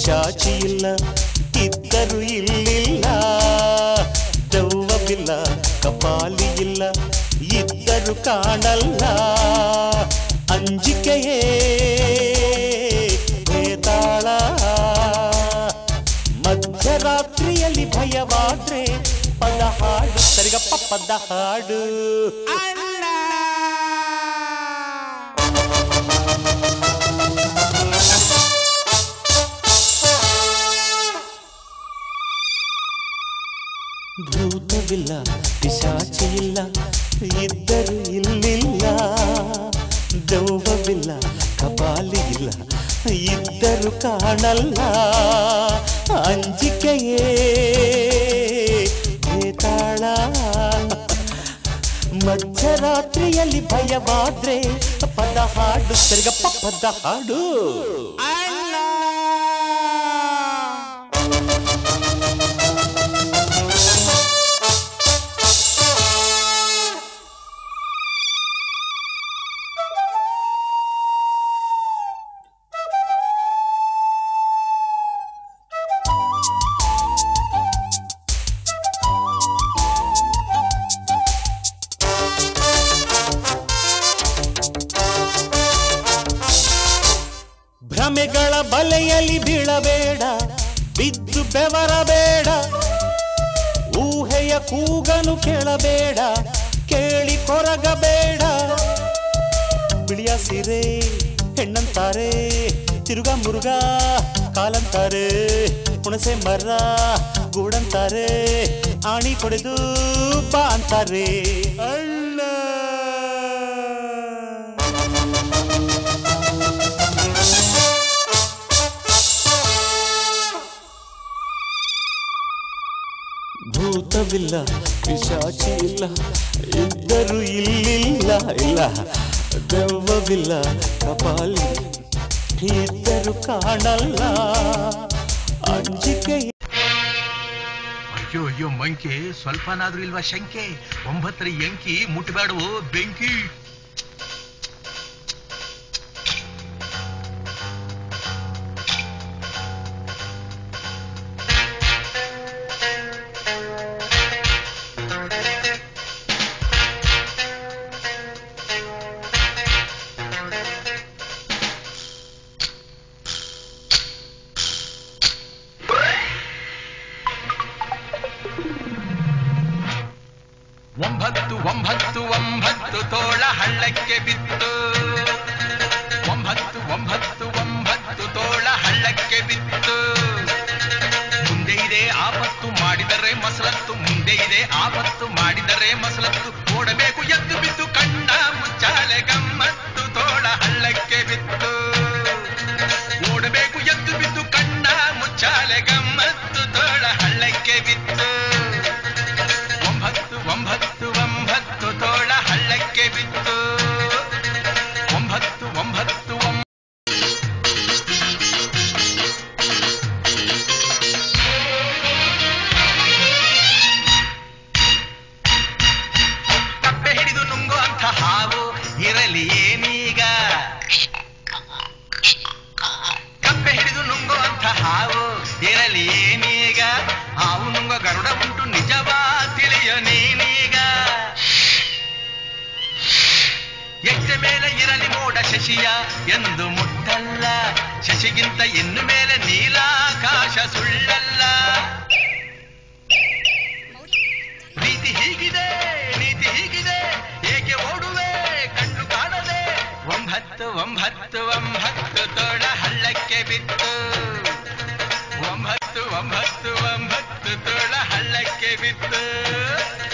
ಪಿಶಾಚಿ ಇಲ್ಲ ಇದ್ದರು ಇಲ್ಲಿಲ್ಲ ದೆವ್ವವಿಲ್ಲ ಕಪಾಲಿ ಇಲ್ಲ ಇದ್ದರು ಕಾಣಲ್ಲ ಅಂಜಿಕೆಯೇ ಬೇತಾಳ ಮಧ್ಯರಾತ್ರಿಯಲ್ಲಿ ಭಯವಾದ್ರೆ ಪದ ಹಾಡು ಸರಿಗಪ್ಪ ಪದ ಹಾಡು ಭೂತವಿಲ್ಲ ಪಿಶಾಚಿ ಇಲ್ಲ ಇದ್ದರು ಇಲ್ಲಿಲ್ಲ ದೆವ್ವವಿಲ್ಲ ಕಪಾಲಿ ಇಲ್ಲ ಇದ್ದರು ಕಾಣಲ್ಲ ಅಂಜಿಕೆಯೇ ಬೇತಾಳ ಮಧ್ಯರಾತ್ರಿಯಲ್ಲಿ ಭಯವಾದ್ರೆ ಪದ ಹಾಡು ಸರಿಗಪ್ಪ ಪದ ಹಾಡು ಭ್ರಮೆಗಳ ಬಲೆಯಲ್ಲಿ ಬೀಳಬೇಡ ಬಿದ್ದು ಬೆವರಬೇಡ ಊಹೆಯ ಕೂಗನು ಕೇಳಬೇಡ ಕೇಳಿ ಕೊರಗಬೇಡ ಬಿಳಿಯ ಸೀರೆ ಹೆಣ್ಣಂತಾರೆ ತಿರುಗ ಮುರುಗ ಕಾಲಂತಾರೆ ಹುಣಸೆ ಮರ ಗೂಡಂತಾರೆ ಆಣಿ ಕೊಡೆದು ಬಾ ಅಂತಾರೆ ಅಣ್ಣ ಭೂತವಿಲ್ಲ ಪಿಶಾಚಿ ಇಲ್ಲ ಇದ್ದರು ಇಲ್ಲಿಲ್ಲ ಇಲ್ಲ ದೆವ್ವವಿಲ್ಲ ಕಪಾಲಿ ಇದ್ದರು ಕಾಣಲ್ಲ ಅಂಜಿಕೆ ಅಯ್ಯೋ ಅಯ್ಯೋ ಮಂಕಿ ಸ್ವಲ್ಪನಾದ್ರೂ ಇಲ್ವಾ ಶಂಕೆ ಒಂಬತ್ತರ ಎಂಕಿ ಮುಟ್ಬೇಡವು ಬೆಂಕಿ ಒಂಬತ್ತು ಒಂಬತ್ತು ಒಂಬತ್ತು ತೋಳ ಹಳ್ಳಕ್ಕೆ ಬಿತ್ತು ಒಂಬತ್ತು ಒಂಬತ್ತು ಒಂಬತ್ತು ತೋಳ ಹಳ್ಳಕ್ಕೆ ಬಿತ್ತು ಮುಂದೆ ಇದೆ ಆಪತ್ತು ಮಾಡಿದರೆ ಮಸಲತ್ತು ಮುಂದೆ ಇದೆ ಆಪತ್ತು ಮಾಡಿದರೆ ಮಸಲತ್ತು ಓಡಬೇಕು ಎದ್ದು ಬಿದ್ದು ಕಣ್ಣ ಮುಚ್ಚಾಲೆ ಗಮ್ಮತ್ತು ತೋಳ ಹಳ್ಳಕ್ಕೆ ಬಿತ್ತು ಓಡಬೇಕು ಎದ್ದು ಬಿದ್ದು ಕಣ್ಣ ಮುಚ್ಚಾಲೆ ಗಮ್ಮತ್ತು ತೋಳ ಹಳ್ಳಕ್ಕೆ ಬಿತ್ತು ಒಂಬತ್ತು ಒಂಬತ್ತು ಒಂಬತ್ತು ತೋಳ ಹಳ್ಳಕ್ಕೆ ಬಿತ್ತು ಒಂಬತ್ತು ಒಂಬತ್ತು ಒಂಬತ್ತು ಕಪ್ಪೆ ಹಿಡಿದು ನುಂಗುವಂಥ ಹಾವು ಇರಲಿ ಏನೀಗ ಕಪ್ಪೆ ಹಿಡಿದು ನುಂಗುವಂಥ ಹಾವು ಇರಲಿ ಏನೀಗ ಹಾವು ನುಂಗೋ ಗರುಡ ಉಂಟು ನಿಜವಾ ತಿಳಿಯೋ ನೀನೀಗ ಎಷ್ಟೆ ಮೇಲೆ ಇರಲಿ ಮೋಡ ಶಶಿಯ ಎಂದು ಮುಟ್ಟಲ್ಲ ಶಶಿಗಿಂತ ಇನ್ನು ಮೇಲೆ ನೀಲಾಕಾಶ ಸುಳ್ಳಲ್ಲ ಪ್ರೀತಿ ಹೀಗಿದೆ ನೀತಿ ಹೀಗಿದೆ ಏಕೆ ಓಡುವೆ ಕಣ್ಣು ಕಾಣದೆ ಒಂಬತ್ತು ಒಂಬತ್ತು ಒಂಬತ್ತು ತೋಳ ಹಳ್ಳಕ್ಕೆ ಬಿತ್ತು ಒಂಬತ್ತು ಒಂಬತ್ತು ಒಂಬತ್ತು ತೋಳ ಹಳ್ಳಕ್ಕೆ ಬಿತ್ತು